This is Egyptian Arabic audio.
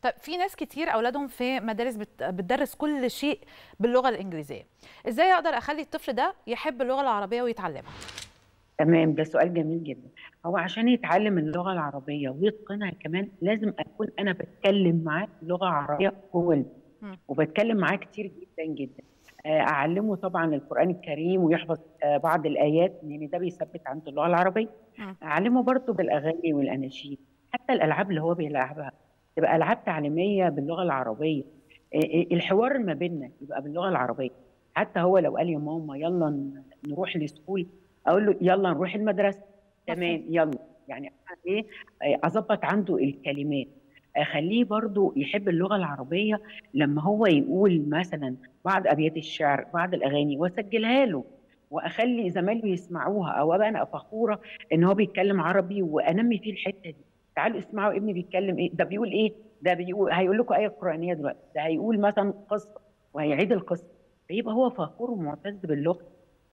طب في ناس كتير اولادهم في مدارس بت- بتدرس كل شيء باللغه الانجليزيه ازاي اقدر اخلي الطفل ده يحب اللغه العربيه ويتعلمها تمام ده سؤال جميل جدا هو عشان يتعلم اللغة العربية ويتقنها كمان لازم أكون أنا بتكلم معاه لغة عربية جوه البيت مم. وبتكلم معاه كتير جدا جدا آه، أعلمه طبعا القرآن الكريم ويحفظ آه، بعض الآيات لأن ده بيثبت عنده اللغة العربية مم. أعلمه برضه بالأغاني والأناشيد حتى الألعاب اللي هو بيلعبها تبقى ألعاب تعليمية باللغة العربية آه، آه، الحوار ما بيننا يبقى باللغة العربية حتى هو لو قال يا ماما يلا ن- نروح لسكول اقول له يلا نروح المدرسه تمام يلا يعني أنا ايه آه، اظبط عنده الكلمات اخليه برضو يحب اللغه العربيه لما هو يقول مثلا بعض ابيات الشعر بعض الاغاني واسجلها له واخلي زمايله يسمعوها او ابقى انا فخوره ان هو بيتكلم عربي وانمي فيه الحته دي تعالوا اسمعوا ابني بيتكلم ايه ده بيقول ايه ده بيقول هيقول لكم ايه قرانيه دلوقتي ده هيقول مثلا قصه وهيعيد القصه فيبقى هو فخور ومعتز باللغه